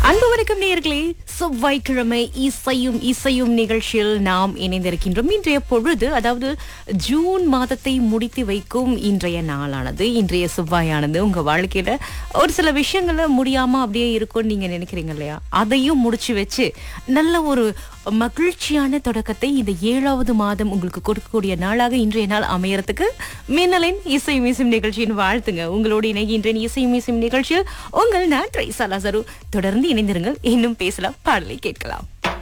அன்பு வணக்கம் நேயர்களே செவ்வாய்க்கிழமை இசையும் இசையும் நிகழ்ச்சியில் நாம் இணைந்திருக்கின்றோம் இன்றைய பொழுது அதாவது ஜூன் மாதத்தை முடித்து வைக்கும் இன்றைய நாளானது இன்றைய செவ்வாயானது உங்க வாழ்க்கையில ஒரு சில விஷயங்கள முடியாம அப்படியே இருக்கும்னு நீங்க நினைக்கிறீங்க இல்லையா அதையும் முடிச்சு வச்சு நல்ல ஒரு மகிழ்ச்சியான தொடக்கத்தை இந்த ஏழாவது மாதம் உங்களுக்கு கொடுக்கக்கூடிய நாளாக இன்றைய நாள் அமையறதுக்கு மின்னலின் இசை மீசும் நிகழ்ச்சியின் வாழ்த்துங்க உங்களோடு இணைகின்றேன் இசை மீசும் நிகழ்ச்சியில் உங்கள் நான் ட்ரைசா லாசரு தொடர்ந்து இணைந்திருங்கள் இன்னும் பேசலாம் பாடலை கேட்கலாம்